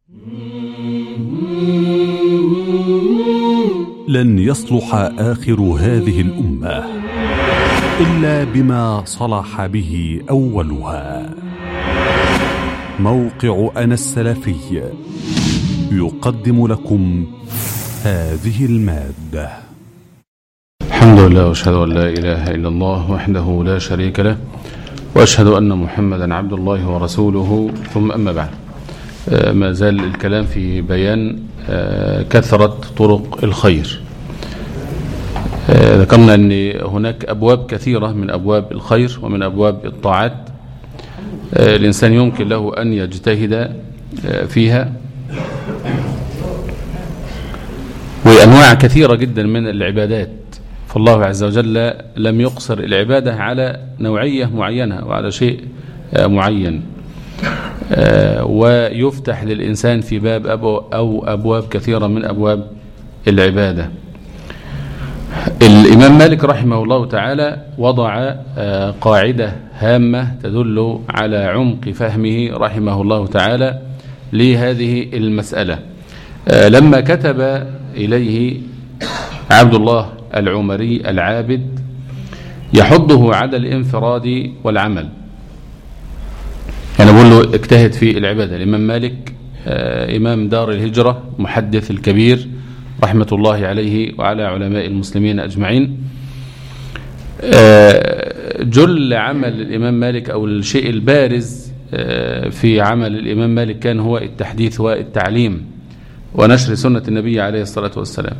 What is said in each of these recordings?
لن يصلح آخر هذه الأمة إلا بما صلح به أولها موقع أنا السلفي يقدم لكم هذه المادة الحمد لله واشهد ان لا اله الا الله وحده لا شريك له واشهد ان محمدا عبد الله ورسوله ثم اما بعد آه، ما زال الكلام في بيان آه، كثره طرق الخير آه، ذكرنا ان هناك ابواب كثيره من ابواب الخير ومن ابواب الطاعات الانسان يمكن له ان يجتهد فيها وانواع كثيره جدا من العبادات فالله عز وجل لم يقصر العبادة على نوعية معينة وعلى شيء معين ويفتح للإنسان في باب أو أبواب كثيرة من أبواب العبادة الإمام مالك رحمه الله تعالى وضع قاعدة هامة تدل على عمق فهمه رحمه الله تعالى لهذه المسألة لما كتب إليه عبد الله العمري العابد يحضه على الانفراد والعمل أنا بقول له اجتهد في العبادة الإمام مالك آه إمام دار الهجرة محدث الكبير رحمة الله عليه وعلى علماء المسلمين أجمعين آه جل عمل الإمام مالك أو الشيء البارز آه في عمل الإمام مالك كان هو التحديث والتعليم ونشر سنة النبي عليه الصلاة والسلام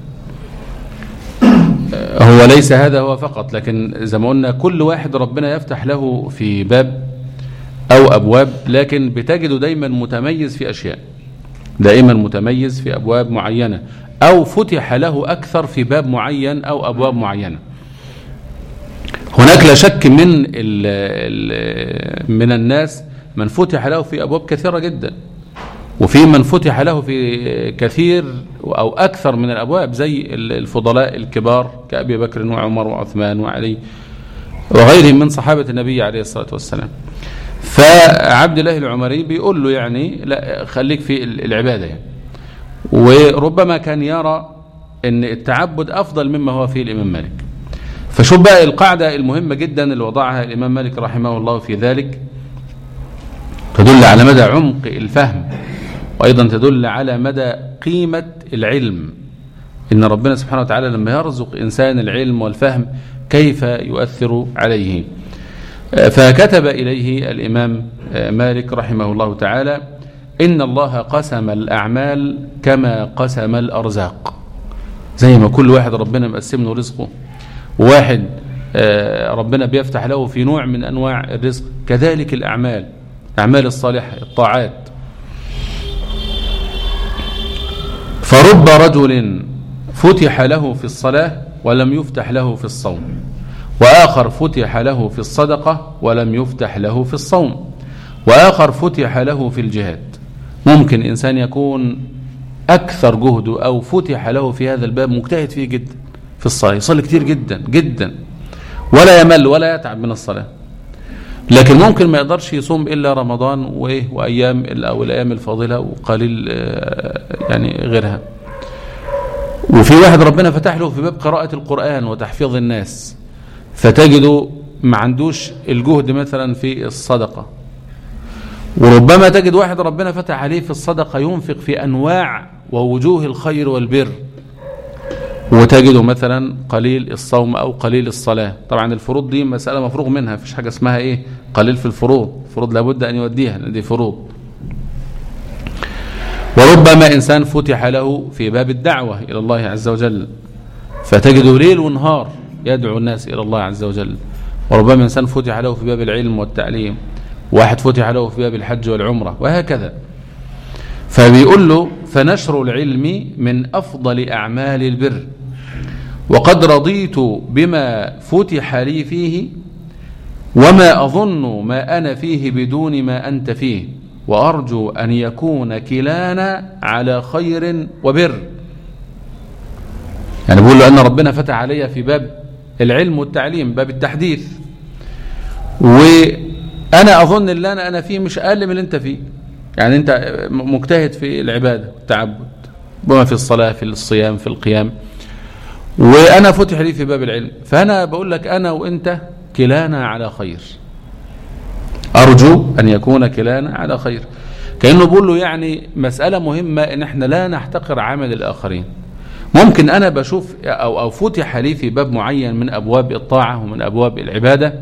هو ليس هذا هو فقط لكن زي ما قلنا كل واحد ربنا يفتح له في باب أو أبواب لكن بتجده دايما متميز في أشياء دائما متميز في أبواب معينة أو فتح له أكثر في باب معين أو أبواب معينة هناك لا شك من ال ال من الناس من فتح له في أبواب كثيرة جدا وفي من فتح له في كثير أو أكثر من الأبواب زي الفضلاء الكبار كأبي بكر وعمر وعثمان وعلي وغيرهم من صحابة النبي عليه الصلاة والسلام فعبد الله العمري بيقول له يعني لا خليك في العبادة يعني وربما كان يرى ان التعبد أفضل مما هو فيه الإمام مالك فشوف بقى القاعدة المهمة جدا اللي وضعها الإمام مالك رحمه الله في ذلك تدل على مدى عمق الفهم وأيضا تدل على مدى قيمة العلم إن ربنا سبحانه وتعالى لما يرزق إنسان العلم والفهم كيف يؤثر عليه فكتب إليه الإمام مالك رحمه الله تعالى إن الله قسم الأعمال كما قسم الأرزاق زي ما كل واحد ربنا مقسم له رزقه وواحد ربنا بيفتح له في نوع من أنواع الرزق كذلك الأعمال الأعمال الصالحة الطاعات فرب رجل فتح له في الصلاة ولم يفتح له في الصوم وآخر فتح له في الصدقة ولم يفتح له في الصوم وآخر فتح له في الجهاد ممكن إنسان يكون أكثر جهده أو فتح له في هذا الباب مجتهد فيه جدا في الصلاة يصلي كتير جدا جدا ولا يمل ولا يتعب من الصلاة لكن ممكن ما يقدرش يصوم إلا رمضان وإيه وأيام أو الأيام الفاضلة وقليل يعني غيرها وفي واحد ربنا فتح له في باب قراءة القرآن وتحفيظ الناس فتجده ما عندوش الجهد مثلا في الصدقة وربما تجد واحد ربنا فتح عليه في الصدقة ينفق في أنواع ووجوه الخير والبر وتجده مثلا قليل الصوم أو قليل الصلاة طبعا الفروض دي مسألة مفروغ منها فيش حاجة اسمها إيه قليل في الفروض الفروض لابد أن يوديها دي فروض وربما إنسان فتح له في باب الدعوة إلى الله عز وجل فتجده ليل ونهار يدعو الناس إلى الله عز وجل وربما إنسان فتح له في باب العلم والتعليم واحد فتح له في باب الحج والعمرة وهكذا فبيقول له فنشر العلم من أفضل أعمال البر وقد رضيت بما فتح لي فيه وما أظن ما أنا فيه بدون ما أنت فيه وأرجو أن يكون كلانا على خير وبر يعني بقول له أن ربنا فتح علي في باب العلم والتعليم باب التحديث وأنا أظن اللي أنا, أنا فيه مش أقل من اللي أنت فيه يعني انت مجتهد في العبادة التعبد وما في الصلاة في الصيام في القيام وانا فتح لي في باب العلم فانا بقول لك انا وانت كلانا على خير ارجو ان يكون كلانا على خير كانه بيقول له يعني مساله مهمه ان احنا لا نحتقر عمل الاخرين ممكن انا بشوف او او فتح لي في باب معين من ابواب الطاعه ومن ابواب العباده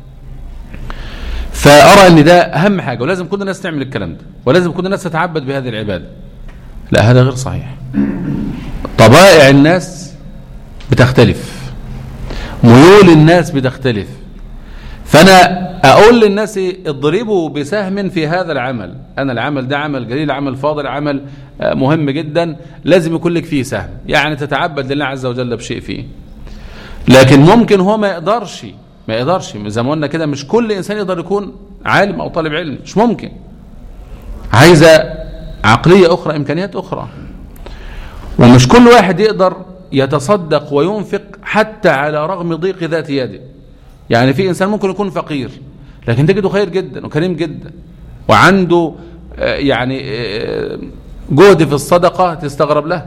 فارى ان ده اهم حاجه ولازم كل الناس تعمل الكلام ده ولازم كل الناس تتعبد بهذه العباده لا هذا غير صحيح طبائع الناس بتختلف ميول الناس بتختلف فانا اقول للناس اضربوا بسهم في هذا العمل انا العمل ده عمل جليل عمل فاضل عمل مهم جدا لازم يكون لك فيه سهم يعني تتعبد لله عز وجل بشيء فيه لكن ممكن هو ما يقدرش ما يقدرش زي ما قلنا كده مش كل انسان يقدر يكون عالم او طالب علم مش ممكن عايزه عقليه اخرى امكانيات اخرى ومش كل واحد يقدر يتصدق وينفق حتى على رغم ضيق ذات يده يعني في انسان ممكن يكون فقير لكن تجده خير جدا وكريم جدا وعنده يعني جهد في الصدقة تستغرب له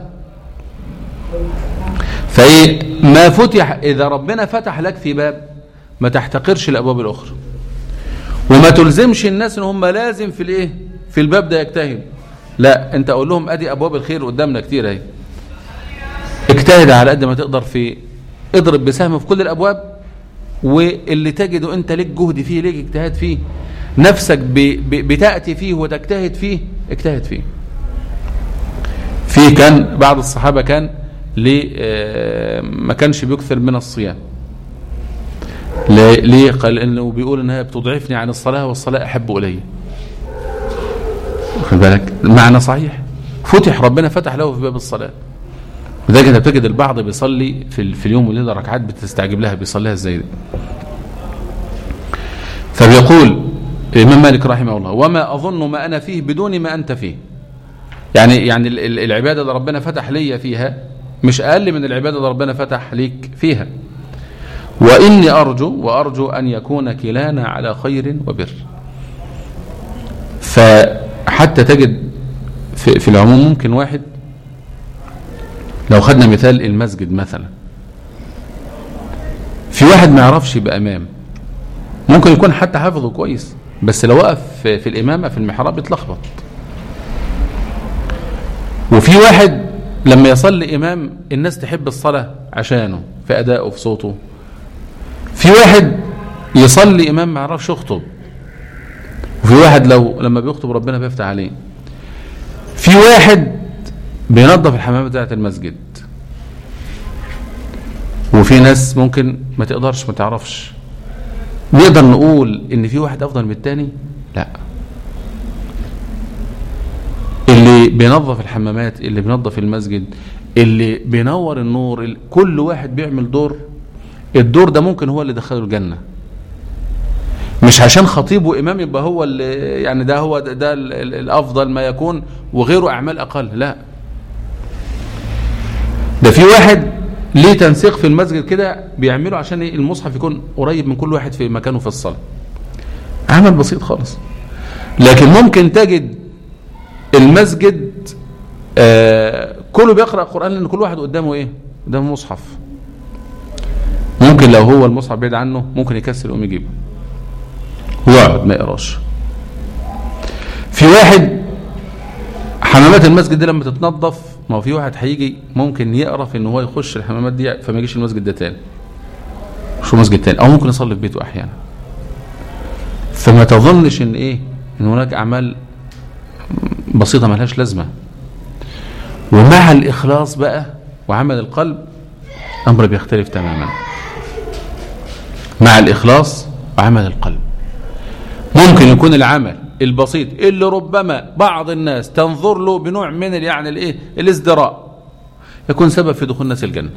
فايه ما فتح اذا ربنا فتح لك في باب ما تحتقرش الابواب الاخرى وما تلزمش الناس ان هم لازم في الايه في الباب ده يجتهد لا انت اقول لهم ادي ابواب الخير قدامنا كتير اهي اجتهد على قد ما تقدر في اضرب بسهم في كل الابواب واللي تجده انت ليك جهد فيه ليك اجتهاد فيه نفسك ب ب بتأتي فيه وتجتهد فيه اجتهد فيه في كان بعض الصحابة كان ليه ما كانش بيكثر من الصيام ليه قال انه بيقول انها بتضعفني عن الصلاة والصلاة احب الي واخد بالك المعنى صحيح فتح ربنا فتح له في باب الصلاة لذلك انت بتجد البعض بيصلي في, في اليوم والليله ركعات بتستعجب لها بيصليها ازاي دي فبيقول الامام مالك رحمه الله وما اظن ما انا فيه بدون ما انت فيه يعني يعني العباده اللي ربنا فتح لي فيها مش اقل من العباده اللي ربنا فتح ليك فيها واني ارجو وارجو ان يكون كلانا على خير وبر فحتى تجد في, في العموم ممكن واحد لو خدنا مثال المسجد مثلا في واحد ما يعرفش يبقى امام ممكن يكون حتى حافظه كويس بس لو وقف في, في الامامه في المحراب يتلخبط وفي واحد لما يصلي امام الناس تحب الصلاه عشانه في ادائه في صوته في واحد يصلي امام ما يعرفش يخطب وفي واحد لو لما بيخطب ربنا بيفتح عليه في واحد بينظف الحمامات بتاعت المسجد وفي ناس ممكن ما تقدرش ما تعرفش نقدر نقول ان في واحد افضل من التاني لا اللي بينظف الحمامات اللي بينظف المسجد اللي بينور النور كل واحد بيعمل دور الدور ده ممكن هو اللي دخله الجنة مش عشان خطيب وإمام يبقى هو اللي يعني ده هو ده, ده الأفضل ما يكون وغيره أعمال أقل لا ده في واحد ليه تنسيق في المسجد كده بيعمله عشان المصحف يكون قريب من كل واحد في مكانه في الصلاة عمل بسيط خالص لكن ممكن تجد المسجد آه كله بيقرأ قرآن لأن كل واحد قدامه إيه قدامه مصحف ممكن لو هو المصحف بعيد عنه ممكن يكسل يقوم يجيبه ويقعد ما يقراش في واحد حمامات المسجد دي لما تتنظف ما هو في واحد هيجي ممكن يقرف ان هو يخش الحمامات دي فما يجيش المسجد ده تاني شو مسجد تاني او ممكن يصلي في بيته احيانا فما تظنش ان ايه ان هناك اعمال بسيطه ملهاش لازمه ومع الاخلاص بقى وعمل القلب امر بيختلف تماما مع الاخلاص وعمل القلب ممكن يكون العمل البسيط اللي ربما بعض الناس تنظر له بنوع من يعني الايه الازدراء يكون سبب في دخول الناس الجنه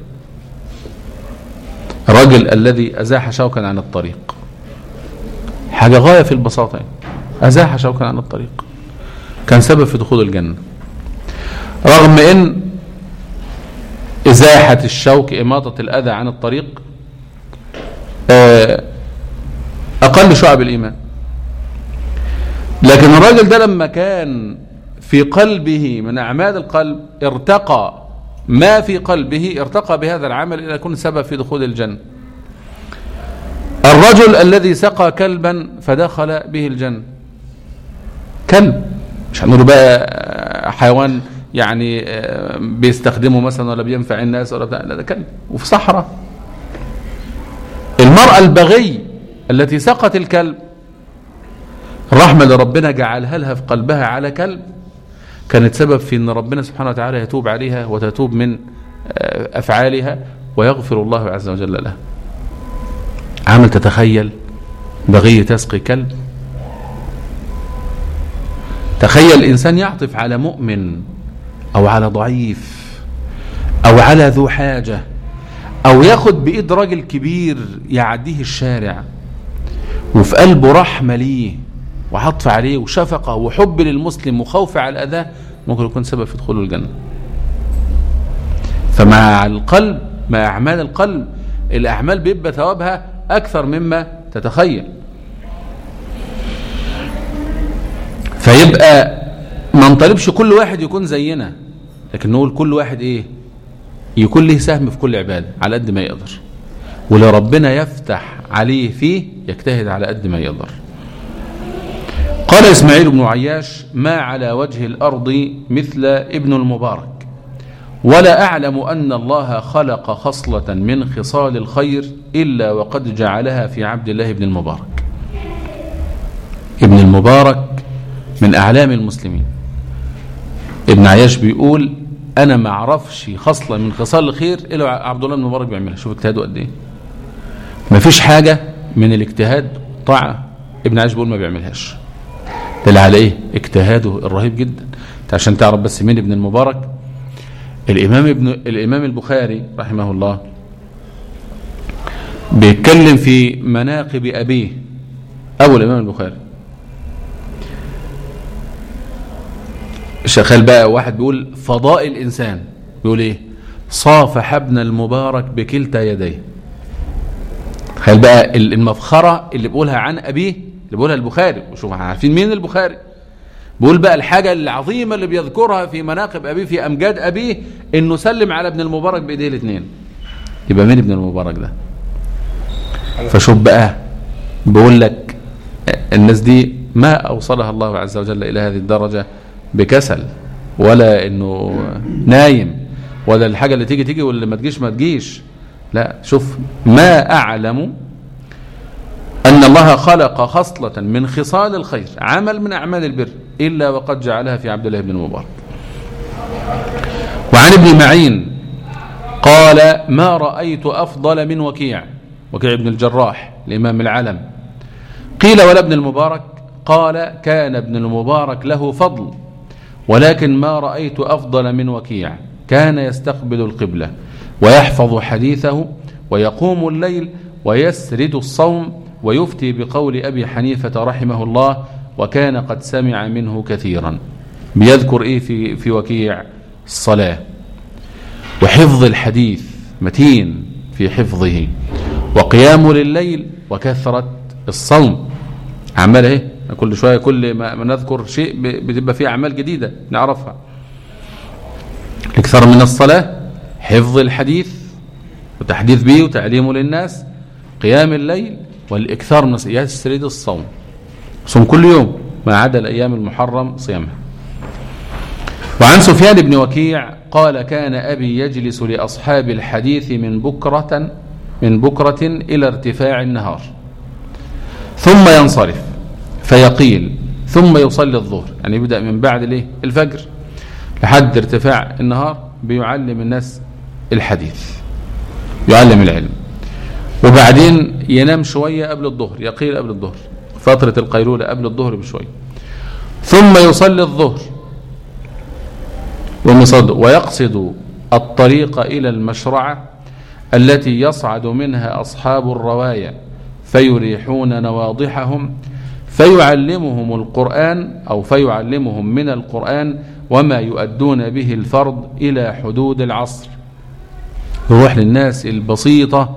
الرجل الذي ازاح شوكا عن الطريق حاجه غايه في البساطه ازاح شوكا عن الطريق كان سبب في دخول الجنه رغم ان ازاحه الشوك اماطه الاذى عن الطريق اقل شعب الايمان لكن الراجل ده لما كان في قلبه من أعمال القلب ارتقى ما في قلبه ارتقى بهذا العمل إلى يكون سبب في دخول الجنة الرجل الذي سقى كلبا فدخل به الجنة كلب مش هنقول بقى حيوان يعني بيستخدمه مثلا ولا بينفع الناس ولا بتاع لا ده كلب وفي صحراء المرأة البغي التي سقت الكلب الرحمة اللي ربنا جعلها لها في قلبها على كلب كانت سبب في ان ربنا سبحانه وتعالى يتوب عليها وتتوب من افعالها ويغفر الله عز وجل لها عمل تتخيل بغي تسقي كلب تخيل الانسان يعطف على مؤمن او على ضعيف او على ذو حاجه او ياخد بايد راجل كبير يعديه الشارع وفي قلبه رحمه ليه وعطف عليه وشفقه وحب للمسلم وخوف على الاذى ممكن يكون سبب في دخوله الجنه فمع القلب مع اعمال القلب الاعمال بيبقى ثوابها اكثر مما تتخيل فيبقى ما نطالبش كل واحد يكون زينا لكن نقول كل واحد ايه يكون له سهم في كل عباده على قد ما يقدر ولو ربنا يفتح عليه فيه يجتهد على قد ما يقدر قال اسماعيل بن عياش ما على وجه الارض مثل ابن المبارك ولا اعلم ان الله خلق خصله من خصال الخير الا وقد جعلها في عبد الله بن المبارك ابن المبارك من اعلام المسلمين ابن عياش بيقول انا ما اعرفش خصله من خصال الخير الا عبد الله بن المبارك بيعملها شوف اجتهاده قد ايه ما فيش حاجه من الاجتهاد طاعه ابن عياش بيقول ما بيعملهاش دل على ايه اجتهاده الرهيب جدا عشان تعرف بس مين ابن المبارك الامام ابن الامام البخاري رحمه الله بيتكلم في مناقب ابيه ابو الامام البخاري شغال بقى واحد بيقول فضائل الانسان بيقول ايه صافح ابن المبارك بكلتا يديه تخيل بقى المفخره اللي بيقولها عن ابيه اللي بيقولها البخاري وشوف عارفين مين البخاري بيقول بقى الحاجة العظيمة اللي بيذكرها في مناقب أبيه في أمجاد أبيه إنه سلم على ابن المبارك بإيديه الاثنين يبقى مين ابن المبارك ده فشوف بقى بيقول لك الناس دي ما أوصلها الله عز وجل إلى هذه الدرجة بكسل ولا إنه نايم ولا الحاجة اللي تيجي تيجي واللي ما تجيش ما تجيش لا شوف ما أعلم أن الله خلق خصلة من خصال الخير عمل من أعمال البر إلا وقد جعلها في عبد الله بن المبارك وعن ابن معين قال ما رأيت أفضل من وكيع وكيع بن الجراح الإمام العلم قيل ولا ابن المبارك قال كان ابن المبارك له فضل ولكن ما رأيت أفضل من وكيع كان يستقبل القبلة ويحفظ حديثه ويقوم الليل ويسرد الصوم ويفتي بقول أبي حنيفة رحمه الله وكان قد سمع منه كثيرا بيذكر إيه في, في وكيع الصلاة وحفظ الحديث متين في حفظه وقيام لليل وكثرة الصوم عمال ايه كل شوية كل ما نذكر شيء بتبقى فيه أعمال جديدة نعرفها اكثر من الصلاة حفظ الحديث وتحديث به وتعليمه للناس قيام الليل والإكثار من يسرد الصوم صوم كل يوم ما عدا الأيام المحرم صيامها وعن سفيان بن وكيع قال كان أبي يجلس لأصحاب الحديث من بكرة من بكرة إلى ارتفاع النهار ثم ينصرف فيقيل ثم يصلي الظهر يعني يبدأ من بعد الايه الفجر لحد ارتفاع النهار بيعلم الناس الحديث يعلم العلم وبعدين ينام شوية قبل الظهر يقيل قبل الظهر فترة القيلولة قبل الظهر بشوية ثم يصلي الظهر ويصد ويقصد الطريق إلى المشرعة التي يصعد منها أصحاب الرواية فيريحون نواضحهم فيعلمهم القرآن أو فيعلمهم من القرآن وما يؤدون به الفرض إلى حدود العصر يروح للناس البسيطة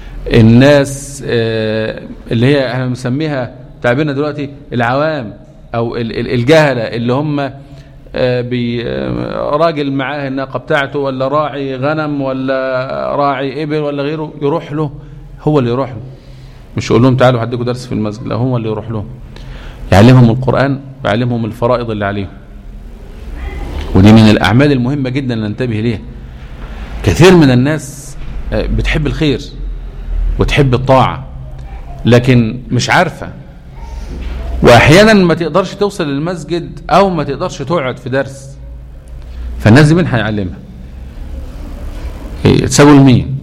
الناس اللي هي احنا بنسميها تعبيرنا دلوقتي العوام او ال- ال- الجهله اللي هم آه، بي آه، راجل معاه الناقه بتاعته ولا راعي غنم ولا راعي ابل ولا غيره يروح له هو اللي يروح له مش يقول لهم تعالوا هديكوا درس في المسجد لا هو اللي يروح لهم يعلمهم القران ويعلمهم الفرائض اللي عليهم ودي من الاعمال المهمه جدا اللي ننتبه ليها كثير من الناس آه، بتحب الخير وتحب الطاعه لكن مش عارفه واحيانا ما تقدرش توصل للمسجد او ما تقدرش تقعد في درس فالناس دي مين هيعلمها إيه، تساوي لمين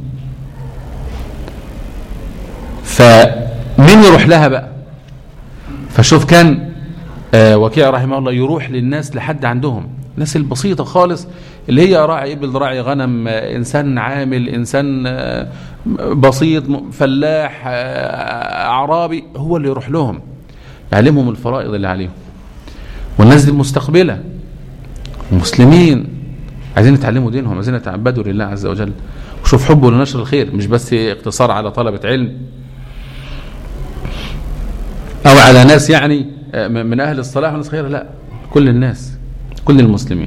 فمين يروح لها بقى فشوف كان آه، وكيع رحمه الله يروح للناس لحد عندهم الناس البسيطة خالص اللي هي راعي إبل راعي غنم آه، إنسان عامل إنسان آه، بسيط م- فلاح آه، أعرابي هو اللي يروح لهم يعلمهم الفرائض اللي عليهم والناس دي المستقبلة مسلمين عايزين يتعلموا دينهم عايزين يتعبدوا لله عز وجل وشوف حبه لنشر الخير مش بس اقتصار على طلبة علم أو على ناس يعني آه، من أهل الصلاح وناس خير لا كل الناس كل المسلمين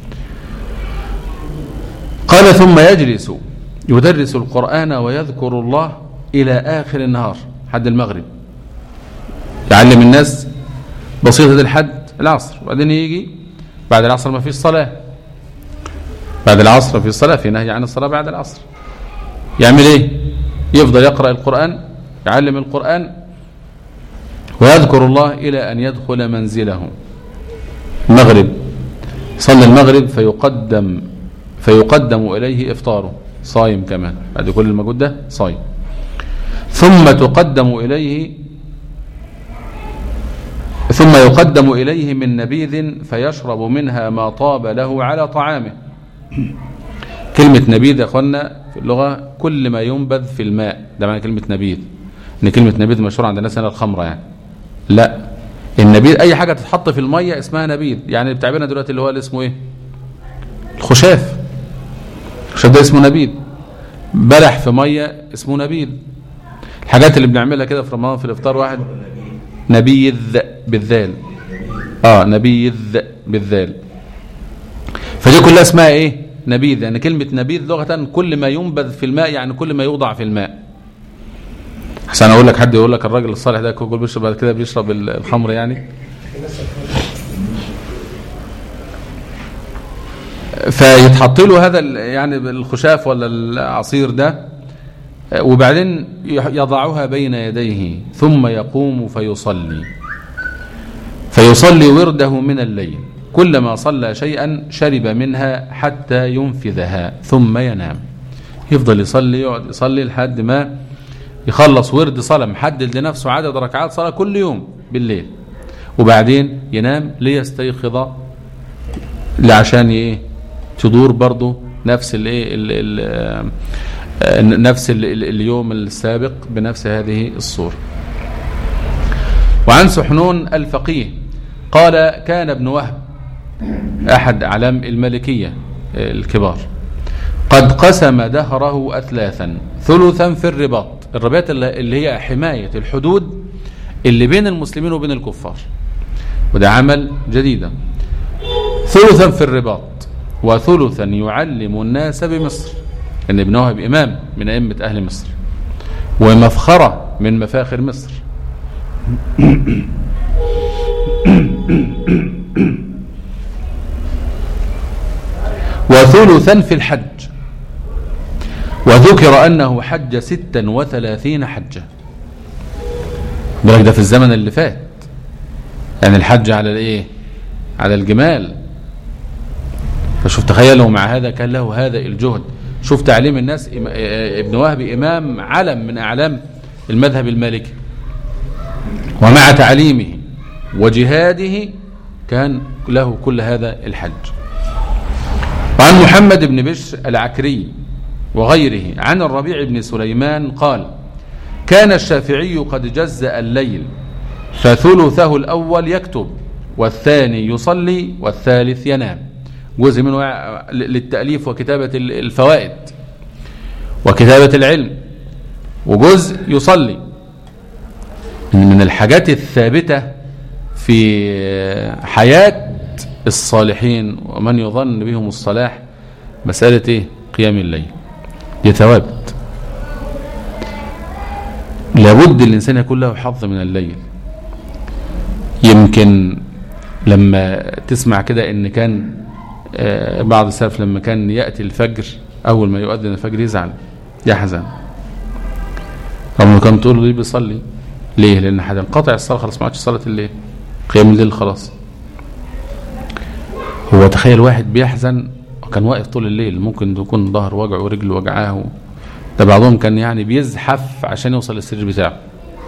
قال ثم يجلس يدرس القرآن ويذكر الله إلى آخر النهار حد المغرب يعلم الناس بسيطة لحد العصر وبعدين يجي بعد العصر ما فيش صلاة بعد العصر في صلاة في نهي عن الصلاة بعد العصر يعمل ايه يفضل يقرأ القرآن يعلم القرآن ويذكر الله إلى أن يدخل منزله المغرب صلى المغرب فيقدم فيقدم إليه إفطاره صايم كمان بعد كل المجهود ده صايم ثم تقدم إليه ثم يقدم إليه من نبيذ فيشرب منها ما طاب له على طعامه كلمة نبيذ يا أخوانا في اللغة كل ما ينبذ في الماء ده معنى كلمة نبيذ إن كلمة نبيذ مشهورة عند الناس هنا الخمرة يعني لا النبيذ أي حاجة تتحط في المية اسمها نبيذ يعني بتعبيرنا دلوقتي اللي هو اللي اسمه إيه الخشاف الخشاف ده اسمه نبيذ بلح في مية اسمه نبيذ الحاجات اللي بنعملها كده في رمضان في الإفطار واحد نبيذ بالذال اه نبيذ بالذال فدي كلها اسمها ايه نبيذ يعني كلمة نبيذ لغة كل ما ينبذ في الماء يعني كل ما يوضع في الماء عشان اقول لك حد يقول لك الراجل الصالح ده كل بيشرب بعد كده بيشرب الخمر يعني فيتحط له هذا ال- يعني الخشاف ولا العصير ده وبعدين يضعها بين يديه ثم يقوم فيصلي فيصلي ورده من الليل كلما صلى شيئا شرب منها حتى ينفذها ثم ينام يفضل يصلي يقعد يصلي لحد ما يخلص ورد صلاة محدد لنفسه عدد ركعات صلاة كل يوم بالليل وبعدين ينام ليستيقظ عشان ايه تدور برضه نفس الايه ال- ال- آه، نفس ال- ال- اليوم السابق بنفس هذه الصورة وعن سحنون الفقيه قال كان ابن وهب أحد أعلام الملكية آه، الكبار قد قسم دهره أثلاثا ثلثا في الرباط الرباط اللي اللي هي حماية الحدود اللي بين المسلمين وبين الكفار وده عمل جديدا ثلثا في الرباط وثلثا يعلم الناس بمصر ان ابن وهب امام من ائمه اهل مصر ومفخره من مفاخر مصر وثلثا في الحج وذكر انه حج ستا وثلاثين حجه بالك ده في الزمن اللي فات يعني الحج على الايه على الجمال فشوف تخيلوا مع هذا كان له هذا الجهد شوف تعليم الناس إم- ابن وهب إمام علم من أعلام المذهب المالكي ومع تعليمه وجهاده كان له كل هذا الحج وعن محمد بن بشر العكري وغيره عن الربيع بن سليمان قال كان الشافعي قد جزأ الليل فثلثه الأول يكتب والثاني يصلي والثالث ينام جزء منه للتأليف وكتابة الفوائد وكتابة العلم وجزء يصلي من الحاجات الثابتة في حياة الصالحين ومن يظن بهم الصلاح مسألة ايه قيام الليل دي ثوابت لابد الإنسان يكون له حظ من الليل يمكن لما تسمع كده ان كان آه، بعض السلف لما كان يأتي الفجر أول ما يؤذن الفجر يزعل يحزن رغم انه كان تقول له ليه بيصلي ليه لأن هتنقطع الصلاة خلاص ما عادش صلاة الليل قيام الليل خلاص هو تخيل واحد بيحزن وكان واقف طول الليل ممكن يكون ظهر وجعه ورجله وجعاه ده بعضهم كان يعني بيزحف عشان يوصل للسرير بتاعه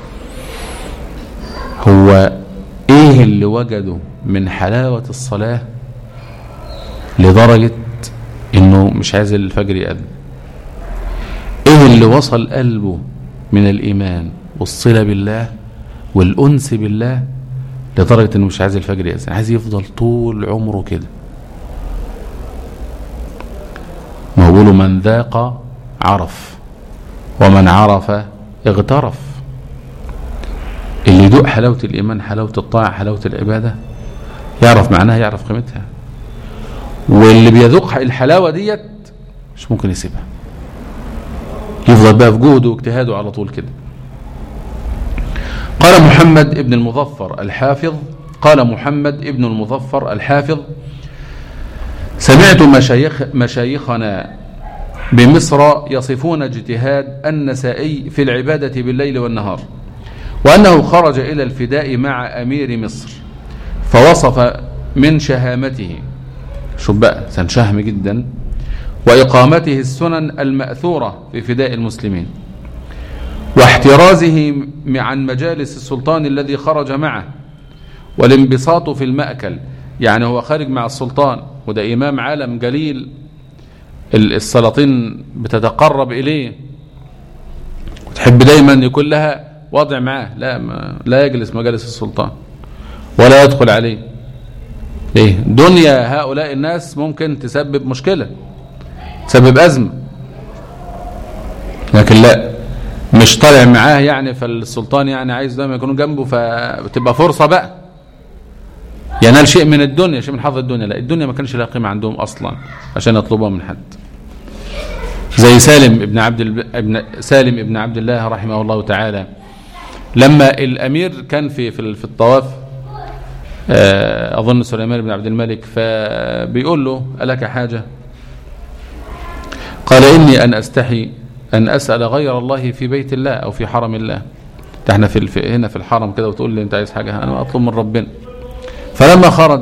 هو ايه اللي وجده من حلاوة الصلاة لدرجة انه مش عايز الفجر يأذن ايه اللي وصل قلبه من الايمان والصلة بالله والانس بالله لدرجة انه مش عايز الفجر يأذن عايز يفضل طول عمره كده ما هو بيقولوا من ذاق عرف ومن عرف اغترف اللي يدوق حلاوة الإيمان حلاوة الطاعة حلاوة العبادة يعرف معناها يعرف قيمتها واللي بيذوق الحلاوة ديت مش ممكن يسيبها يفضل بقى في جهده واجتهاده على طول كده قال محمد ابن المظفر الحافظ قال محمد ابن المظفر الحافظ سمعت مشايخ مشايخنا بمصر يصفون اجتهاد النسائي في العبادة بالليل والنهار وأنه خرج إلى الفداء مع أمير مصر فوصف من شهامته شوف بقى كان شهم جدا وإقامته السنن المأثورة في فداء المسلمين واحترازه عن مجالس السلطان الذي خرج معه والانبساط في المأكل يعني هو خارج مع السلطان وده إمام عالم جليل السلاطين بتتقرب إليه وتحب دايما يكون لها وضع معاه لا ما لا يجلس مجالس السلطان ولا يدخل عليه ليه دنيا هؤلاء الناس ممكن تسبب مشكلة تسبب أزمة لكن لا مش طالع معاه يعني فالسلطان يعني عايز دايما يكونوا جنبه فتبقى فرصة بقى ينال شيء من الدنيا شيء من حظ الدنيا لا الدنيا ما كانش لها قيمة عندهم أصلا عشان يطلبها من حد زي سالم ابن عبد ابن سالم ابن عبد الله رحمه الله تعالى لما الأمير كان في في في الطواف أظن سليمان بن عبد الملك فبيقول له ألك حاجة قال إني أن أستحي أن أسأل غير الله في بيت الله أو في حرم الله احنا في هنا في الحرم كده وتقول لي أنت عايز حاجة أنا أطلب من ربنا فلما خرج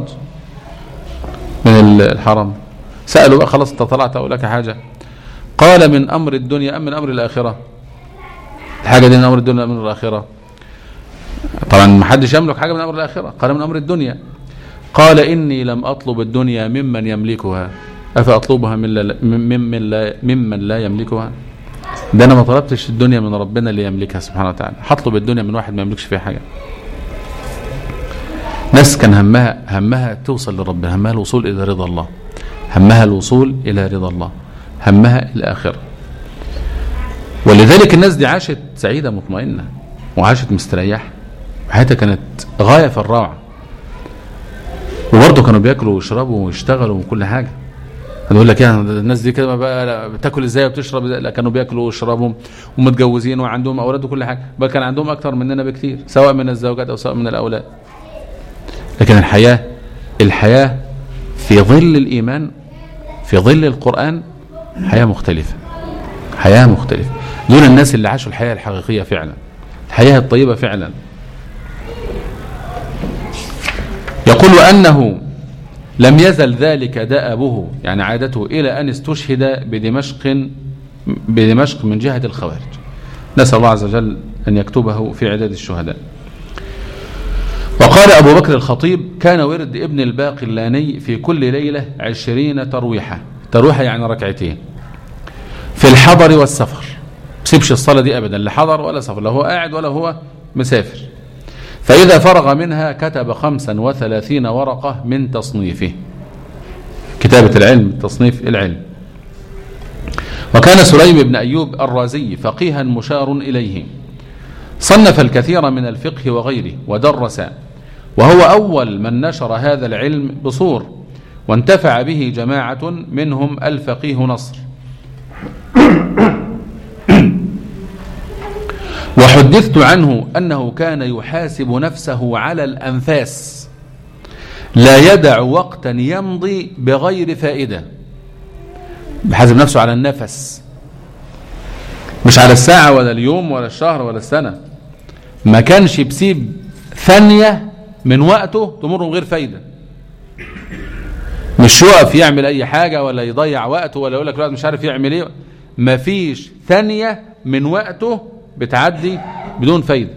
من الحرم سألوا بقى خلاص انت طلعت أو لك حاجة قال من أمر الدنيا أم من أمر الآخرة الحاجة دي من أمر الدنيا أم من الآخرة طبعا ما حدش يملك حاجة من أمر الآخرة قال من أمر الدنيا قال إني لم أطلب الدنيا ممن يملكها أفأطلبها من لا ممن لا, ممن لا يملكها ده أنا ما طلبتش الدنيا من ربنا اللي يملكها سبحانه وتعالى هطلب الدنيا من واحد ما يملكش فيها حاجة ناس كان همها همها توصل لربنا همها الوصول إلى رضا الله همها الوصول إلى رضا الله همها الآخرة ولذلك الناس دي عاشت سعيدة مطمئنة وعاشت مستريحة حياتها كانت غاية في الروعة وبرضه كانوا بياكلوا ويشربوا ويشتغلوا وكل حاجة يقول لك يعني الناس دي كده بقى بتاكل ازاي وبتشرب لا كانوا بياكلوا ويشربوا ومتجوزين وعندهم اولاد وكل حاجه بل كان عندهم اكتر مننا بكتير سواء من الزوجات او سواء من الاولاد لكن الحياه الحياه في ظل الايمان في ظل القران حياه مختلفه حياه مختلفه دول الناس اللي عاشوا الحياه الحقيقيه فعلا الحياه الطيبه فعلا يقول أنه لم يزل ذلك دأبه يعني عادته إلى أن استشهد بدمشق بدمشق من جهة الخوارج نسأل الله عز وجل أن يكتبه في عداد الشهداء وقال أبو بكر الخطيب كان ورد ابن الباقلاني في كل ليلة عشرين ترويحة ترويحة يعني ركعتين في الحضر والسفر سيبش الصلاة دي أبدا لا حضر ولا سفر لا هو قاعد ولا هو مسافر فإذا فرغ منها كتب خمسا وثلاثين ورقة من تصنيفه كتابة العلم تصنيف العلم وكان سليم بن أيوب الرازي فقيها مشار إليه صنف الكثير من الفقه وغيره ودرس وهو أول من نشر هذا العلم بصور وانتفع به جماعة منهم الفقيه نصر وحدثت عنه أنه كان يحاسب نفسه على الأنفاس لا يدع وقتا يمضي بغير فائدة بحاسب نفسه على النفس مش على الساعة ولا اليوم ولا الشهر ولا السنة ما كانش بسيب ثانية من وقته تمر من غير فايدة مش يقف يعمل اي حاجة ولا يضيع وقته ولا يقول لك لا مش عارف يعمل ايه مفيش ثانية من وقته بتعدي بدون فايدة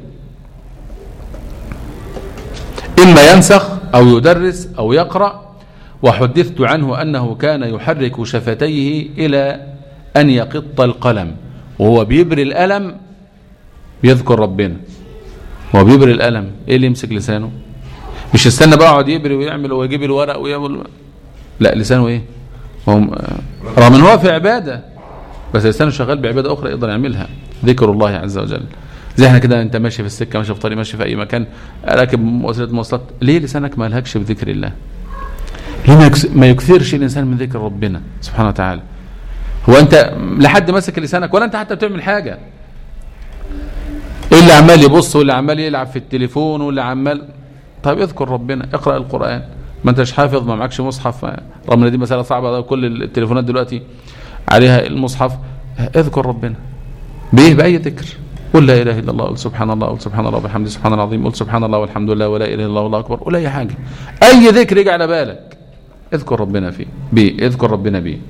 إما ينسخ أو يدرس أو يقرأ وحدثت عنه أنه كان يحرك شفتيه إلى أن يقط القلم وهو بيبري الألم بيذكر ربنا هو بيبري الألم إيه اللي يمسك لسانه مش استنى بقى يقعد يبري ويعمل ويجيب الورق ويعمل لا لسانه ايه هو رغم ان هو في عباده بس لسانه شغال بعباده اخرى يقدر يعملها ذكر الله عز وجل زي احنا كده انت ماشي في السكه ماشي في طريق ماشي في اي مكان راكب وسيله مواصلات ليه لسانك ما لهكش بذكر الله ليه ما يكثرش الانسان من ذكر ربنا سبحانه وتعالى هو انت لحد ماسك لسانك ولا انت حتى بتعمل حاجه اللي عمال يبص واللي عمال يلعب في التليفون واللي عمال طيب اذكر ربنا اقرا القران ما انتش حافظ ما معكش مصحف رغم ان دي مساله صعبه كل التليفونات دلوقتي عليها المصحف اذكر ربنا بايه باي ذكر قل لا اله الا الله قل سبحان الله قل سبحان الله وبحمده سبحان العظيم قل سبحان الله والحمد لله ولا اله الا الله والله اكبر قل اي حاجه اي ذكر يجي على بالك اذكر ربنا فيه بيه اذكر ربنا بيه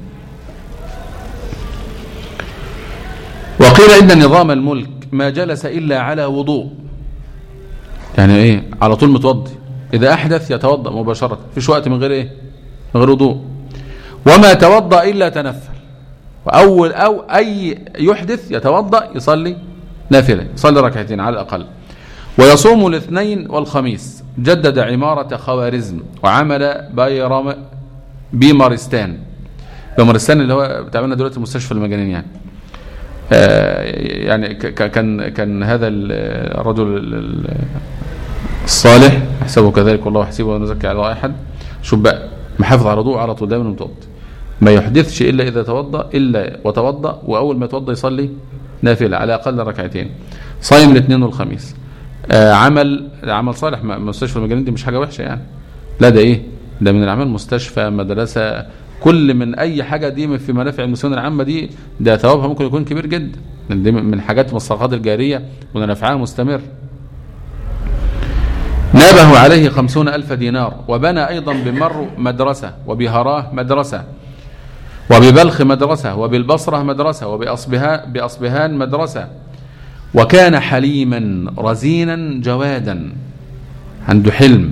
وقيل ان نظام الملك ما جلس الا على وضوء يعني ايه على طول متوضي اذا احدث يتوضا مباشره فيش وقت من غير ايه من غير وضوء وما توضا الا تنفل واول او اي يحدث يتوضا يصلي نافله يصلي ركعتين على الاقل ويصوم الاثنين والخميس جدد عمارة خوارزم وعمل بايرام بيمارستان بيمارستان اللي هو بتعملنا دلوقتي مستشفى المجانين يعني آه يعني كان كان هذا الرجل الصالح احسبه كذلك والله احسبه ولا نزكي على الله احد شوف بقى محافظ على وضوء على طول دايما متوضا ما يحدثش الا اذا توضا الا وتوضا واول ما يتوضا يصلي نافله على اقل ركعتين صايم الاثنين والخميس آه عمل عمل صالح مستشفى المجانين دي مش حاجه وحشه يعني لا ده ايه ده من الاعمال مستشفى مدرسه كل من اي حاجه دي في منافع المسلمين العامه دي ده ثوابها ممكن يكون كبير جدا دي من حاجات من الصدقات الجاريه ونفعها مستمر نابه عليه خمسون ألف دينار وبنى أيضا بمر مدرسة وبهراه مدرسة وببلخ مدرسة وبالبصرة مدرسة وبأصبهان بأصبهان مدرسة وكان حليما رزينا جوادا عنده حلم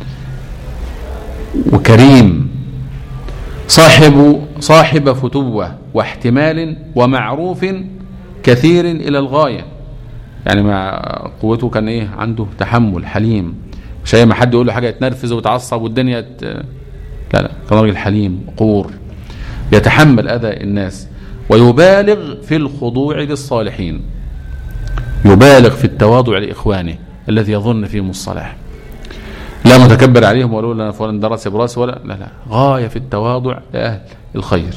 وكريم صاحب صاحب فتوة واحتمال ومعروف كثير إلى الغاية يعني مع قوته كان ايه عنده تحمل حليم مش اي ما حد يقول له حاجه يتنرفز ويتعصب والدنيا ت... لا لا كان راجل حليم قور يتحمل اذى الناس ويبالغ في الخضوع للصالحين يبالغ في التواضع لاخوانه الذي يظن فيهم الصلاح لا متكبر عليهم ولا لا فلان درس براسه ولا لا لا غايه في التواضع لاهل الخير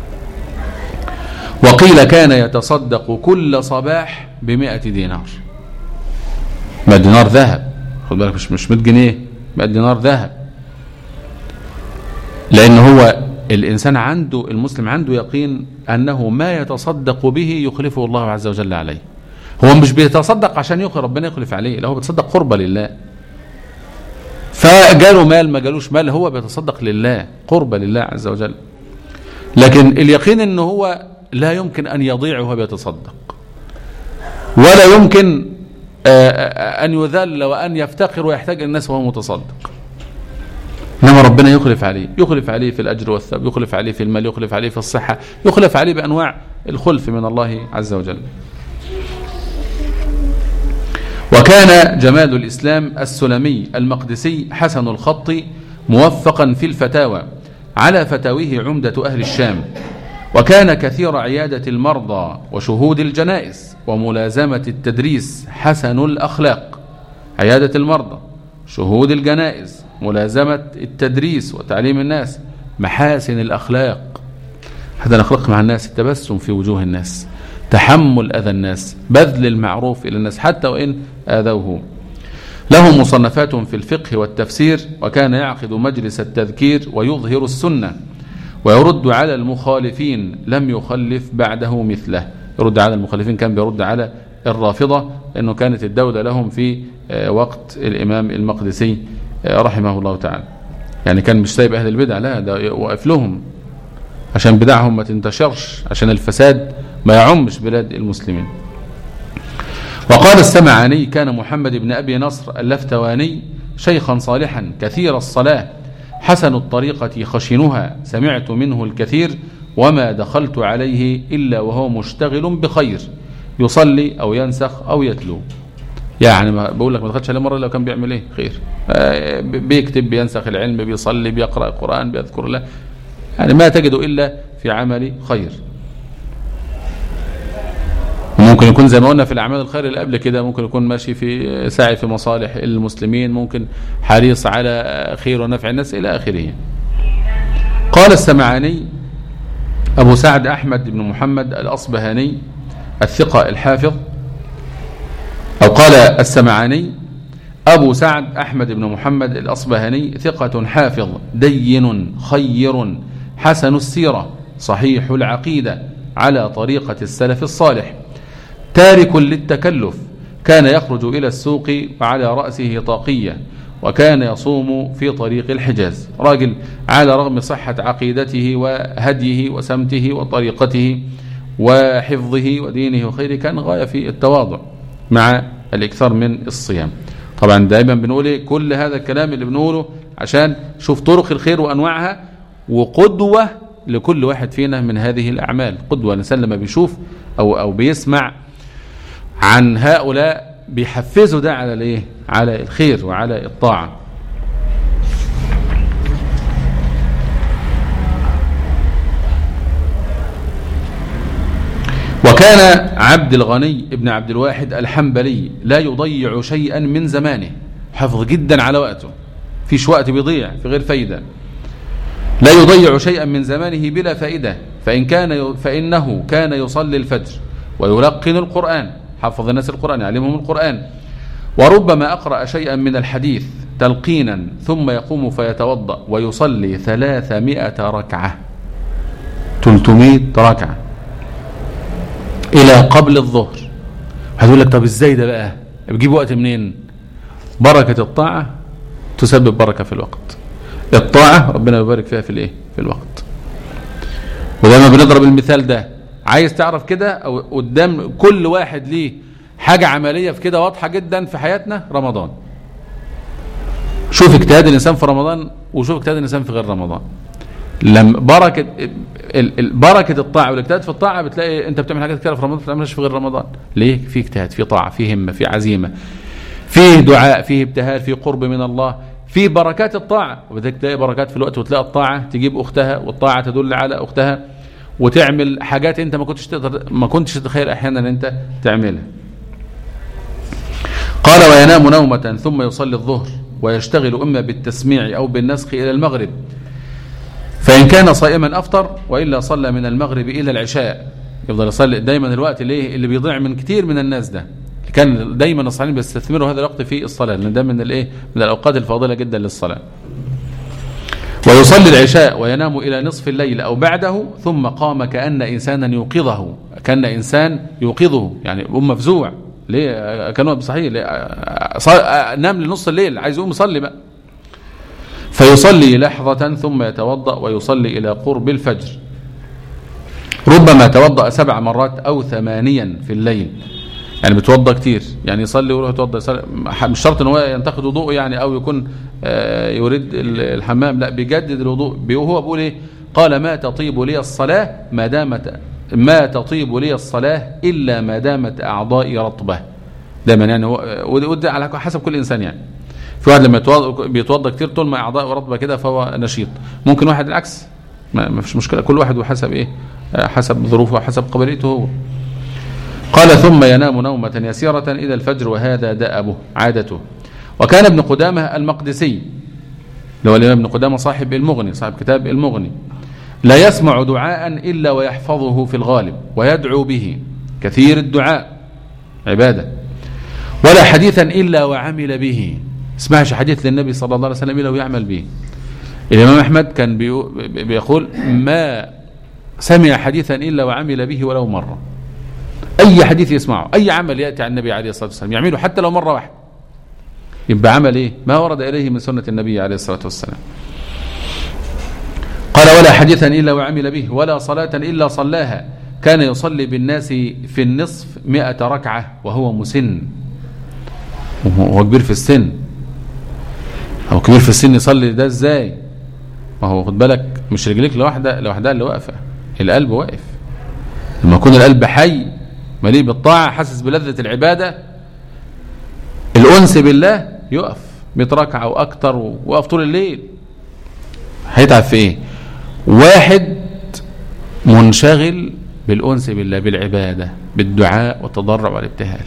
وقيل كان يتصدق كل صباح بمئة دينار 100 دينار ذهب خد بالك مش مش 100 جنيه 100 دينار ذهب لان هو الانسان عنده المسلم عنده يقين انه ما يتصدق به يخلفه الله عز وجل عليه هو مش بيتصدق عشان يخلف ربنا يخلف عليه لا هو بيتصدق قربة لله فجاله مال ما جالوش مال هو بيتصدق لله قربة لله عز وجل لكن اليقين ان هو لا يمكن ان يضيع وهو بيتصدق ولا يمكن أن يذل وأن يفتقر ويحتاج الناس وهو متصدق إنما ربنا يخلف عليه يخلف عليه في الأجر والثواب يخلف عليه في المال يخلف عليه في الصحة يخلف عليه بأنواع الخلف من الله عز وجل وكان جمال الإسلام السلمي المقدسي حسن الخط موفقا في الفتاوى على فتاويه عمدة أهل الشام وكان كثير عيادة المرضى وشهود الجنائز وملازمة التدريس حسن الأخلاق عيادة المرضى شهود الجنائز ملازمة التدريس وتعليم الناس محاسن الأخلاق هذا الأخلاق مع الناس التبسم في وجوه الناس تحمل أذى الناس بذل المعروف إلى الناس حتى وإن آذوه له مصنفات في الفقه والتفسير وكان يعقد مجلس التذكير ويظهر السنة ويرد على المخالفين لم يخلف بعده مثله يرد على المخالفين كان بيرد على الرافضة لأنه كانت الدولة لهم في وقت الإمام المقدسي رحمه الله تعالى يعني كان مش سايب أهل البدع لا ده وقف لهم عشان بدعهم ما تنتشرش عشان الفساد ما يعمش بلاد المسلمين وقال السمعاني كان محمد بن أبي نصر اللفتواني شيخا صالحا كثير الصلاة حسن الطريقة خشنها سمعت منه الكثير وما دخلت عليه إلا وهو مشتغل بخير يصلي أو ينسخ أو يتلو يعني ما بقول لك ما دخلتش عليه مرة لو كان بيعمل ايه خير بيكتب بينسخ العلم بيصلي بيقرأ القرآن بيذكر الله يعني ما تجد إلا في عمل خير ممكن يكون زي ما قلنا في الأعمال الخير اللي قبل كده ممكن يكون ماشي في ساعي في مصالح المسلمين ممكن حريص على خير ونفع الناس إلى آخره قال السمعاني أبو سعد أحمد بن محمد الأصبهاني الثقة الحافظ أو قال السمعاني أبو سعد أحمد بن محمد الأصبهاني ثقة حافظ دين خير حسن السيرة صحيح العقيدة على طريقة السلف الصالح تارك للتكلف كان يخرج إلى السوق وعلى رأسه طاقية وكان يصوم في طريق الحجاز راجل على رغم صحة عقيدته وهديه وسمته وطريقته وحفظه ودينه وخيره كان غاية في التواضع مع الإكثار من الصيام طبعا دائما بنقول إيه كل هذا الكلام اللي بنقوله عشان شوف طرق الخير وأنواعها وقدوة لكل واحد فينا من هذه الأعمال قدوة الإنسان لما بيشوف أو, أو بيسمع عن هؤلاء بيحفزوا ده على الايه على الخير وعلى الطاعه وكان عبد الغني ابن عبد الواحد الحنبلي لا يضيع شيئا من زمانه حفظ جدا على وقته فيش وقت بيضيع في غير فايدة لا يضيع شيئا من زمانه بلا فائدة فإن كان فإنه كان يصلي الفجر ويلقن القرآن حفظ الناس القرآن يعلمهم القرآن وربما أقرأ شيئا من الحديث تلقينا ثم يقوم فيتوضأ ويصلي ثلاثمائة ركعة 300 ركعة إلى قبل الظهر هتقول لك طب إزاي ده بقى بجيب وقت منين بركة الطاعة تسبب بركة في الوقت الطاعة ربنا يبارك فيها في الايه في الوقت ودايما بنضرب المثال ده عايز تعرف كده او قدام كل واحد ليه حاجة عملية في كده واضحة جدا في حياتنا رمضان شوف اجتهاد الانسان في رمضان وشوف اجتهاد الانسان في غير رمضان لما بركة بركة الطاعة والاجتهاد في الطاعة بتلاقي انت بتعمل حاجات كتير في رمضان ما بتعملهاش في غير رمضان ليه في اجتهاد في طاعة في همة في عزيمة فيه دعاء فيه ابتهال فيه قرب من الله في بركات الطاعة وبدك تلاقي بركات في الوقت وتلاقي الطاعة تجيب أختها والطاعة تدل على أختها وتعمل حاجات انت ما كنتش تقدر ما كنتش تتخيل احيانا ان انت تعملها قال وينام نومة ثم يصلي الظهر ويشتغل اما بالتسميع او بالنسخ الى المغرب فان كان صائما افطر والا صلى من المغرب الى العشاء يفضل يصلي دايما الوقت اللي اللي بيضيع من كتير من الناس ده كان دايما الصالحين بيستثمروا هذا الوقت في الصلاه لان ده من الايه من الاوقات الفاضله جدا للصلاه ويصلي العشاء وينام إلى نصف الليل أو بعده ثم قام كأن إنسانا يوقظه كأن إنسان يوقظه يعني أم مفزوع ليه كان وقت صحيح ليه نام لنص الليل عايز يقوم يصلي بقى فيصلي لحظة ثم يتوضأ ويصلي إلى قرب الفجر ربما توضأ سبع مرات أو ثمانيا في الليل يعني بتوضى كتير يعني يصلي ويروح يتوضى يصلي مش شرط ان هو ينتقد وضوءه يعني او يكون يريد الحمام لا بيجدد الوضوء وهو بيقول ايه قال ما تطيب لي الصلاة ما دامت ما تطيب لي الصلاة إلا ما دامت أعضائي رطبة دايما يعني هو وده على حسب كل إنسان يعني في واحد لما بيتوضى كتير طول ما أعضائه رطبة كده فهو نشيط ممكن واحد العكس ما فيش مشكلة كل واحد وحسب إيه حسب ظروفه وحسب قبليته هو قال ثم ينام نومة يسيرة إلى الفجر وهذا دأبه عادته وكان ابن قدامة المقدسي اللي هو الإمام ابن قدامة صاحب المغني صاحب كتاب المغني لا يسمع دعاء إلا ويحفظه في الغالب ويدعو به كثير الدعاء عبادة ولا حديثا إلا وعمل به اسمعش حديث للنبي صلى الله عليه وسلم إلا ويعمل به الإمام أحمد كان بيقول ما سمع حديثا إلا وعمل به ولو مرة أي حديث يسمعه أي عمل يأتي عن النبي عليه الصلاة والسلام يعمله حتى لو مرة واحدة يبقى عمل إيه ما ورد إليه من سنة النبي عليه الصلاة والسلام قال ولا حديثا إلا وعمل به ولا صلاة إلا صلاها كان يصلي بالناس في النصف مئة ركعة وهو مسن وهو كبير في السن هو كبير في السن يصلي ده ازاي ما هو خد بالك مش رجليك لوحدها لوحدها اللي واقفه القلب واقف لما يكون القلب حي مليء بالطاعه حاسس بلذه العباده الانس بالله يقف 100 ركعه واكتر ويقف طول الليل هيتعب في ايه واحد منشغل بالانس بالله بالعباده بالدعاء والتضرع والابتهال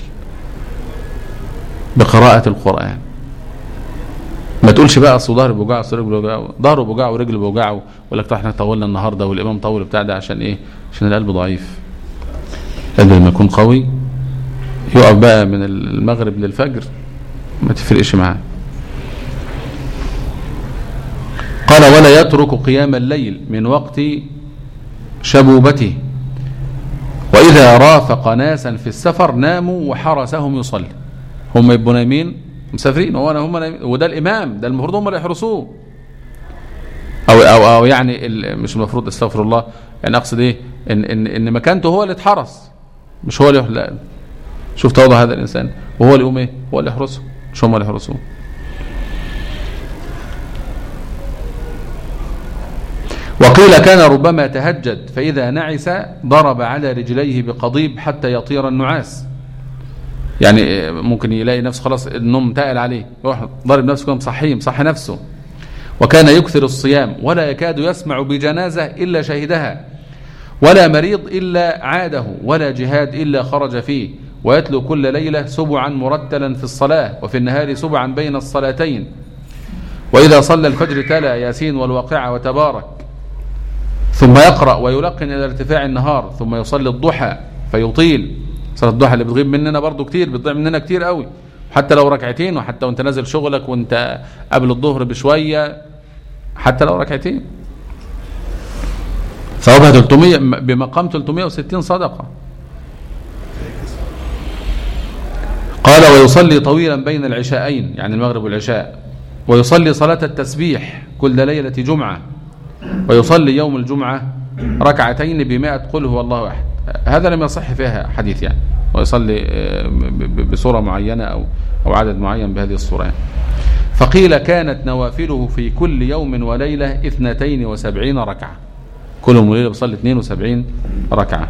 بقراءه القران ما تقولش بقى اصل ظهري بوجع اصل رجلي بوجع ظهره بوجع ورجلي بوجع ويقول لك احنا طولنا النهارده والامام طول بتاع ده عشان ايه؟ عشان القلب ضعيف. القلب لما يكون قوي يقف بقى من المغرب للفجر ما تفرقش معاه. قال ولا يترك قيام الليل من وقت شبوبته وإذا رافق ناسا في السفر ناموا وحرسهم يصلي هم يبقوا نايمين مسافرين هو هم وده الامام ده المفروض هم اللي يحرسوه او او او يعني مش المفروض استغفر الله يعني اقصد ايه ان ان ان مكانته هو اللي اتحرس مش هو اللي لا شوف تواضع هذا الانسان وهو اللي يقوم ايه هو اللي يحرسه مش هم اللي يحرسوه وقيل كان ربما تهجد فإذا نعس ضرب على رجليه بقضيب حتى يطير النعاس يعني ممكن يلاقي نفسه خلاص النوم تقل عليه يروح ضارب نفسه كده مصحيه مصحي نفسه وكان يكثر الصيام ولا يكاد يسمع بجنازة إلا شهدها ولا مريض إلا عاده ولا جهاد إلا خرج فيه ويتلو كل ليلة سبعا مرتلا في الصلاة وفي النهار سبعا بين الصلاتين وإذا صلى الفجر تلا ياسين والواقعة وتبارك ثم يقرأ ويلقن إلى ارتفاع النهار ثم يصلي الضحى فيطيل صلاه الضحى اللي بتغيب مننا برضو كتير بتضيع مننا كتير قوي حتى لو ركعتين وحتى وانت نازل شغلك وانت قبل الظهر بشويه حتى لو ركعتين ثوابها 300 بمقام 360 صدقه قال ويصلي طويلا بين العشاءين يعني المغرب والعشاء ويصلي صلاة التسبيح كل ليلة جمعة ويصلي يوم الجمعة ركعتين بمائة قل هو الله أحد هذا لم يصح فيها حديث يعني ويصلي بصورة معينة أو أو عدد معين بهذه الصورة يعني. فقيل كانت نوافله في كل يوم وليلة اثنتين وسبعين ركعة كل يوم وليلة بصلي 72 ركعة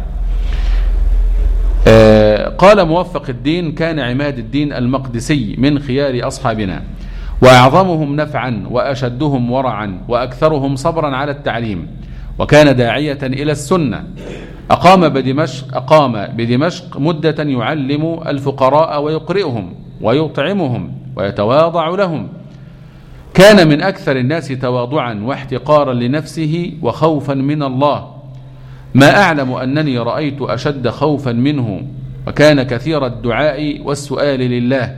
قال موفق الدين كان عماد الدين المقدسي من خيار أصحابنا وأعظمهم نفعا وأشدهم ورعا وأكثرهم صبرا على التعليم وكان داعية إلى السنة أقام بدمشق أقام بدمشق مدة يعلم الفقراء ويقرئهم ويطعمهم ويتواضع لهم كان من أكثر الناس تواضعا واحتقارا لنفسه وخوفا من الله ما أعلم أنني رأيت أشد خوفا منه وكان كثير الدعاء والسؤال لله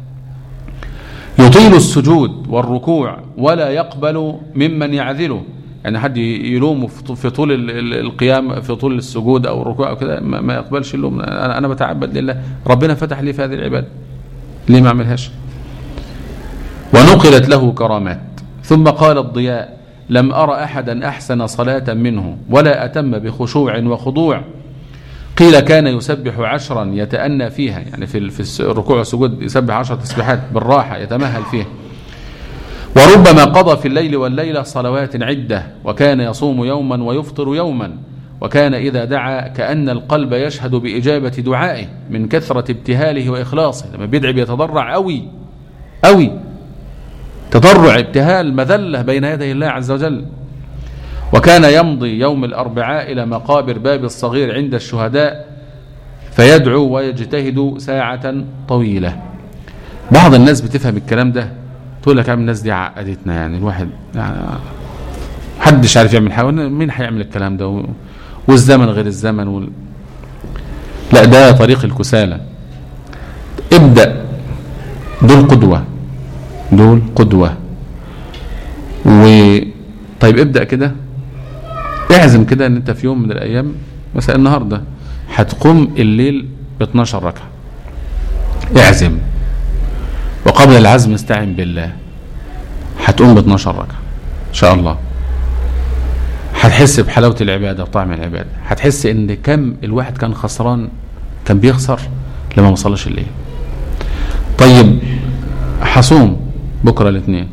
يطيل السجود والركوع ولا يقبل ممن يعذله يعني حد يلومه في طول القيام في طول السجود او الركوع او كده ما يقبلش اللوم انا انا بتعبد لله ربنا فتح لي في هذه العباده ليه ما اعملهاش ونقلت له كرامات ثم قال الضياء لم ارى احدا احسن صلاه منه ولا اتم بخشوع وخضوع قيل كان يسبح عشرا يتأنى فيها يعني في في الركوع والسجود يسبح عشر تسبيحات بالراحة يتمهل فيها وربما قضى في الليل والليلة صلوات عدة وكان يصوم يوما ويفطر يوما وكان إذا دعا كأن القلب يشهد بإجابة دعائه من كثرة ابتهاله وإخلاصه لما بيدعي بيتضرع أوي أوي تضرع ابتهال مذلة بين يدي الله عز وجل وكان يمضي يوم الأربعاء إلى مقابر باب الصغير عند الشهداء فيدعو ويجتهد ساعة طويلة بعض الناس بتفهم الكلام ده تقول لك يا عم الناس دي عقدتنا يعني الواحد يعني محدش عارف يعمل حاجه مين هيعمل الكلام ده و- والزمن غير الزمن وال... لا ده طريق الكسالى ابدأ دول قدوة دول قدوة و طيب ابدأ كده اعزم كده ان انت في يوم من الايام مثلا النهارده هتقوم الليل ب 12 ركعه اعزم وقبل العزم استعن بالله هتقوم ب 12 ركعه ان شاء الله هتحس بحلاوه العباده وطعم العباده هتحس ان كم الواحد كان خسران كان بيخسر لما ما صلاش الليل طيب هصوم بكره الاثنين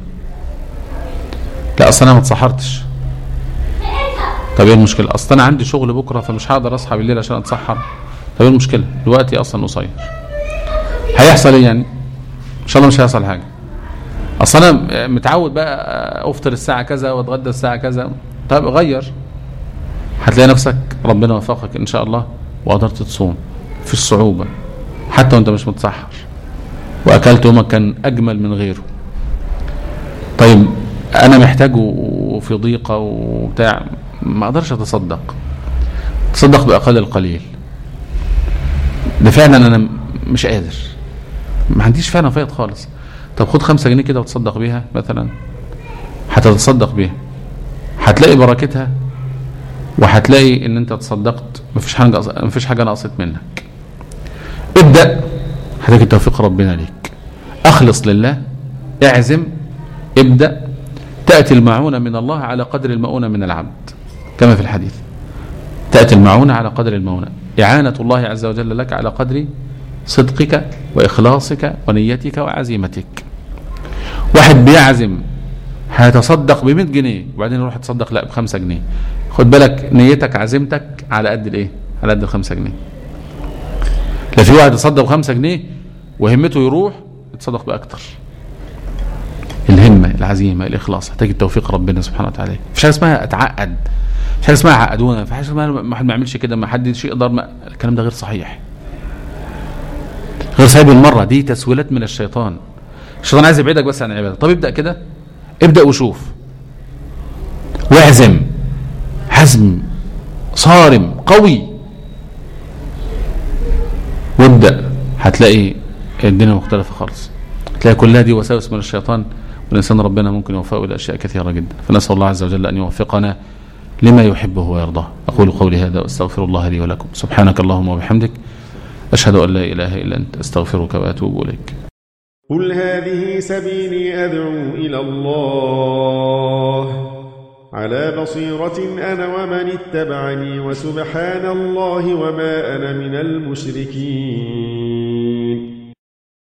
لا اصل انا ما اتسحرتش طب ايه المشكله اصل انا عندي شغل بكره فمش هقدر اصحى بالليل عشان اتسحر طب ايه المشكله دلوقتي اصلا قصير هيحصل ايه يعني ان شاء الله مش هيحصل حاجه اصل انا متعود بقى افطر الساعه كذا واتغدى الساعه كذا طب غير هتلاقي نفسك ربنا وفقك ان شاء الله وقدرت تصوم في الصعوبه حتى وانت مش متسحر واكلت يومك كان اجمل من غيره طيب انا محتاجه وفي ضيقه وبتاع ما اقدرش اتصدق تصدق باقل القليل ده فعلا انا مش قادر ما عنديش فعلا فايض خالص طب خد خمسة جنيه كده وتصدق بيها مثلا هتتصدق بيها هتلاقي بركتها وهتلاقي ان انت تصدقت مفيش حاجه مفيش حاجه نقصت منك ابدا هتلاقي توفيق ربنا ليك اخلص لله اعزم ابدا تاتي المعونه من الله على قدر المؤونه من العبد كما في الحديث تاتي المعونه على قدر المؤونه اعانه الله عز وجل لك على قدر صدقك واخلاصك ونيتك وعزيمتك واحد بيعزم هيتصدق ب 100 جنيه وبعدين يروح يتصدق لا ب 5 جنيه خد بالك نيتك عزيمتك على قد الايه على قد ال 5 جنيه لا في واحد يتصدق ب 5 جنيه وهمته يروح يتصدق باكتر الهمه العزيمه الاخلاص هتجد توفيق ربنا سبحانه وتعالى مفيش حاجه اسمها اتعقد مفيش حاجه اسمها عقدونا مفيش حاجه اسمها ما حد ما يعملش كده ما حدش يقدر ما الكلام ده غير صحيح غير صحيح بالمره دي تسويلات من الشيطان الشيطان عايز يبعدك بس عن العباده طب ابدا كده ابدا وشوف واعزم حزم صارم قوي وابدا هتلاقي الدنيا مختلفه خالص هتلاقي كلها دي وساوس من الشيطان والانسان ربنا ممكن يوفقه الى اشياء كثيره جدا فنسال الله عز وجل ان يوفقنا لما يحبه ويرضاه اقول قولي هذا واستغفر الله لي ولكم سبحانك اللهم وبحمدك اشهد ان لا اله الا انت استغفرك واتوب اليك قل هذه سبيلي أدعو إلى الله على بصيرة أنا ومن اتبعني وسبحان الله وما أنا من المشركين